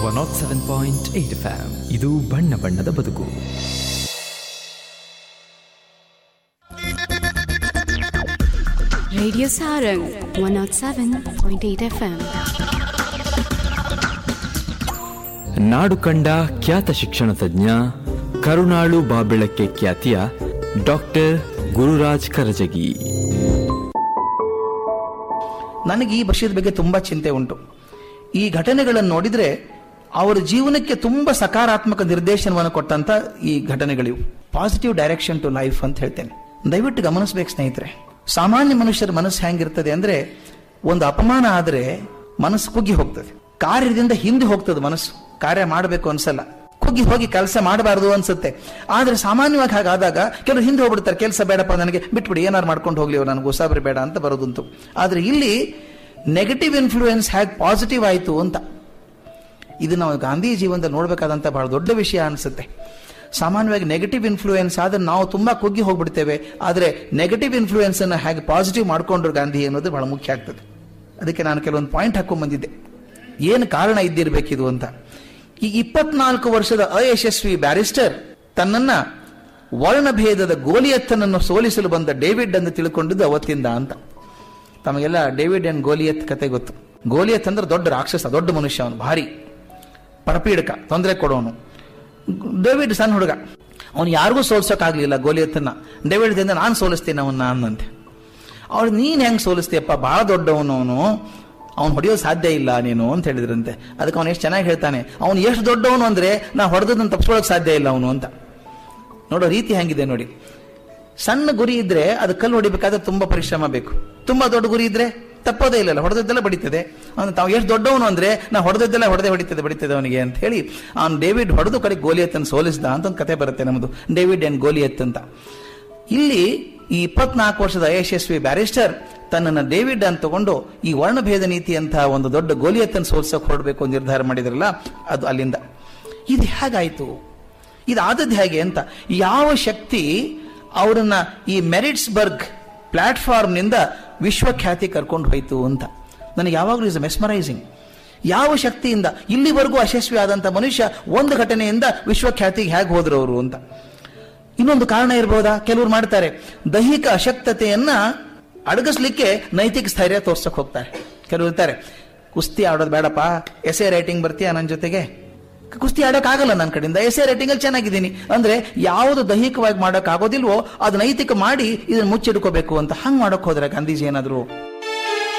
One nought seven point eight fam ಇದು ಬಣ್ಣ ಬಣ್ಣದ ಬದುಕು Radio Sarang 107.8 FM. ನಾಡು ಕಂಡ ಖ್ಯಾತ ಶಿಕ್ಷಣ ತಜ್ಞ ಕರುಣಾಳು ಬಾಬೆಳಕ್ಕೆ ಖ್ಯಾತಿಯ ಡಾಕ್ಟರ್ ಗುರುರಾಜ್ ಕರಜಗಿ ನನಗೆ ಈ ವಿಷಯದ ಬಗ್ಗೆ ತುಂಬಾ ಚಿಂತೆ ಉಂಟು ಈ ಘಟನೆಗಳನ್ನು ನೋಡಿದ್ರೆ ಅವರ ಜೀವನಕ್ಕೆ ತುಂಬಾ ಸಕಾರಾತ್ಮಕ ನಿರ್ದೇಶನವನ್ನು ಕೊಟ್ಟಂತ ಈ ಘಟನೆಗಳಿವು ಪಾಸಿಟಿವ್ ಡೈರೆಕ್ಷನ್ ಟು ಲೈಫ್ ಅಂತ ಹೇಳ್ತೇನೆ ದಯವಿಟ್ಟು ಗಮನಿಸ್ಬೇಕು ಸ್ನೇಹಿತರೆ ಸಾಮಾನ್ಯ ಮನುಷ್ಯರ ಮನಸ್ಸು ಹೆಂಗಿರ್ತದೆ ಅಂದ್ರೆ ಒಂದು ಅಪಮಾನ ಆದ್ರೆ ಮನಸ್ಸು ಕುಗ್ಗಿ ಹೋಗ್ತದೆ ಕಾರ್ಯದಿಂದ ಹಿಂದೆ ಹೋಗ್ತದೆ ಮನಸ್ಸು ಕಾರ್ಯ ಮಾಡಬೇಕು ಅನ್ಸಲ್ಲ ಕುಗ್ಗಿ ಹೋಗಿ ಕೆಲಸ ಮಾಡಬಾರದು ಅನ್ಸುತ್ತೆ ಆದ್ರೆ ಸಾಮಾನ್ಯವಾಗಿ ಹಾಗಾದಾಗ ಕೆಲವರು ಹಿಂದೆ ಹೋಗ್ಬಿಡ್ತಾರೆ ಕೆಲಸ ಬೇಡಪ್ಪ ನನಗೆ ಬಿಟ್ಬಿಡಿ ಏನಾರು ಮಾಡ್ಕೊಂಡು ಹೋಗ್ಲಿ ನನಗೆ ಉಸಾಬರಿ ಬೇಡ ಅಂತ ಬರೋದುಂಟು ಆದ್ರೆ ಇಲ್ಲಿ ನೆಗೆಟಿವ್ ಇನ್ಫ್ಲೂಯೆನ್ಸ್ ಹ್ಯಾಗ್ ಪಾಸಿಟಿವ್ ಆಯಿತು ಅಂತ ಇದು ನಾವು ಗಾಂಧಿ ಜೀವನದಲ್ಲಿ ನೋಡಬೇಕಾದಂಥ ಬಹಳ ದೊಡ್ಡ ವಿಷಯ ಅನಿಸುತ್ತೆ ಸಾಮಾನ್ಯವಾಗಿ ನೆಗೆಟಿವ್ ಇನ್ಫ್ಲೂಯೆನ್ಸ್ ಆದ್ರೆ ನಾವು ತುಂಬಾ ಕುಗ್ಗಿ ಹೋಗ್ಬಿಡ್ತೇವೆ ಆದರೆ ನೆಗೆಟಿವ್ ಇನ್ಫ್ಲೂಯೆನ್ಸ್ ಅನ್ನು ಹೇಗೆ ಪಾಸಿಟಿವ್ ಮಾಡ್ಕೊಂಡ್ರು ಗಾಂಧಿ ಅನ್ನೋದು ಬಹಳ ಮುಖ್ಯ ಆಗ್ತದೆ ಅದಕ್ಕೆ ನಾನು ಕೆಲವೊಂದು ಪಾಯಿಂಟ್ ಹಾಕೊಂಡ್ ಬಂದಿದ್ದೆ ಏನು ಕಾರಣ ಇದ್ದಿರಬೇಕಿದು ಅಂತ ಈ ಇಪ್ಪತ್ನಾಲ್ಕು ವರ್ಷದ ಅಯಶಸ್ವಿ ಬ್ಯಾರಿಸ್ಟರ್ ತನ್ನನ್ನ ವರ್ಣಭೇದದ ಗೋಲಿಯತ್ತನನ್ನು ಸೋಲಿಸಲು ಬಂದ ಡೇವಿಡ್ ಎಂದು ತಿಳ್ಕೊಂಡಿದ್ದು ಅವತ್ತಿಂದ ಅಂತ ತಮಗೆಲ್ಲ ಡೇವಿಡ್ ಅಂಡ್ ಗೋಲಿಯತ್ ಕತೆ ಗೊತ್ತು ಗೋಲಿಯತ್ ಅಂದ್ರೆ ದೊಡ್ಡ ರಾಕ್ಷಸ ದೊಡ್ಡ ಮನುಷ್ಯ ಅವನು ಭಾರಿ ಪರಪೀಡಕ ತೊಂದರೆ ಕೊಡೋನು ಡೇವಿಡ್ ಸಣ್ಣ ಹುಡುಗ ಅವನು ಯಾರಿಗೂ ಸೋಲ್ಸೋಕ್ಕಾಗ್ಲಿಲ್ಲ ಗೋಲಿಯತ್ತನ್ನ ಡೇವಿಡ್ ದಿಂದ ನಾನು ಸೋಲಿಸ್ತೀನಿ ಅವನ್ನ ಅನ್ನಂತೆ ಅವಳು ನೀನ್ ಹೆಂಗ್ ಸೋಲಿಸ್ತೀಯಪ್ಪ ಬಹಳ ದೊಡ್ಡವನು ಅವನು ಅವ್ನು ಹೊಡೆಯೋದು ಸಾಧ್ಯ ಇಲ್ಲ ನೀನು ಅಂತ ಹೇಳಿದ್ರಂತೆ ಅದಕ್ಕೆ ಅವನು ಎಷ್ಟು ಚೆನ್ನಾಗಿ ಹೇಳ್ತಾನೆ ಅವನು ಎಷ್ಟು ದೊಡ್ಡವನು ಅಂದ್ರೆ ನಾ ಹೊಡೆದನ್ನು ತಪ್ಪಿಸ್ಕೊಳಕ್ ಸಾಧ್ಯ ಇಲ್ಲ ಅವನು ಅಂತ ನೋಡೋ ರೀತಿ ಹೆಂಗಿದೆ ನೋಡಿ ಸಣ್ಣ ಗುರಿ ಇದ್ರೆ ಅದು ಕಲ್ಲು ಹೊಡಿಬೇಕಾದ್ರೆ ತುಂಬಾ ಪರಿಶ್ರಮ ಬೇಕು ತುಂಬಾ ದೊಡ್ಡ ಗುರಿ ಇದ್ರೆ ತಪ್ಪೋದೇ ಇಲ್ಲ ಹೊಡೆದದ್ದೆಲ್ಲ ಬಡಿತದೆ ಅವನು ತಾವು ಎಷ್ಟು ದೊಡ್ಡವನು ಅಂದ್ರೆ ನಾ ಹೊಡೆದದ್ದೆಲ್ಲ ಹೊಡೆದೇ ಹೊಡಿತದೆ ಬಡಿತದೆ ಅವನಿಗೆ ಅಂತ ಹೇಳಿ ಅವನು ಡೇವಿಡ್ ಹೊಡೆದು ಕಡೆ ಗೋಲಿಯತ್ತನ್ನು ಸೋಲಿಸಿದ ಅಂತ ಒಂದು ಕತೆ ಬರುತ್ತೆ ನಮ್ಮದು ಡೇವಿಡ್ ಅಂಡ್ ಗೋಲಿಯತ್ ಅಂತ ಇಲ್ಲಿ ಈ ಇಪ್ಪತ್ನಾಲ್ಕು ವರ್ಷದ ಯಶಸ್ವಿ ಬ್ಯಾರಿಸ್ಟರ್ ತನ್ನನ್ನು ಡೇವಿಡ್ ಅಂತ ತಗೊಂಡು ಈ ವರ್ಣಭೇದ ನೀತಿ ಅಂತ ಒಂದು ದೊಡ್ಡ ಗೋಲಿಯತ್ತನ್ನು ಸೋಲ್ಸಕ್ ಹೊರಡಬೇಕು ಅಂತ ನಿರ್ಧಾರ ಮಾಡಿದ್ರಲ್ಲ ಅದು ಅಲ್ಲಿಂದ ಇದು ಹೇಗಾಯ್ತು ಇದಾದದ್ದು ಹೇಗೆ ಅಂತ ಯಾವ ಶಕ್ತಿ ಅವರನ್ನ ಈ ಮೆರಿಟ್ಸ್ಬರ್ಗ್ ಪ್ಲಾಟ್ಫಾರ್ಮ್ ನಿಂದ ವಿಶ್ವಖ್ಯಾತಿ ಕರ್ಕೊಂಡು ಹೋಯ್ತು ಅಂತ ನನಗೆ ಯಾವಾಗಲೂ ಇಸ್ ಮೆಸ್ಮರೈಸಿಂಗ್ ಯಾವ ಶಕ್ತಿಯಿಂದ ಇಲ್ಲಿವರೆಗೂ ಅಶಸ್ವಿ ಆದಂತ ಮನುಷ್ಯ ಒಂದು ಘಟನೆಯಿಂದ ವಿಶ್ವಖ್ಯಾತಿಗೆ ಹೇಗೆ ಹೋದ್ರು ಅವರು ಅಂತ ಇನ್ನೊಂದು ಕಾರಣ ಇರಬಹುದಾ ಕೆಲವರು ಮಾಡ್ತಾರೆ ದೈಹಿಕ ಅಶಕ್ತತೆಯನ್ನ ಅಡಗಿಸ್ಲಿಕ್ಕೆ ನೈತಿಕ ಸ್ಥೈರ್ಯ ತೋರ್ಸಕ್ ಹೋಗ್ತಾರೆ ಕೆಲವರು ಇರ್ತಾರೆ ಕುಸ್ತಿ ಆಡೋದು ಬೇಡಪ್ಪ ಎಸೆ ರೈಟಿಂಗ್ ಬರ್ತೀಯಾ ನನ್ನ ಜೊತೆಗೆ ಕುಸ್ತಿ ಆಡೋಕ್ ಆಗಲ್ಲ ನನ್ನ ಕಡೆಯಿಂದ ಎಸೆ ರೈಟಿಂಗ್ ಅಲ್ಲಿ ಚೆನ್ನಾಗಿದ್ದೀನಿ ಅಂದ್ರೆ ಯಾವುದು ದೈಹಿಕವಾಗಿ ಮಾಡೋಕ್ ಆಗೋದಿಲ್ವೋ ಅದು ನೈತಿಕ ಮಾಡಿ ಇದನ್ನ ಮುಚ್ಚಿಡ್ಕೋಬೇಕು ಅಂತ ಹಂಗ್ ಮಾಡೋಕ್ ಹೋದ್ರೆ ಗಾಂಧೀಜಿ ಏನಾದ್ರು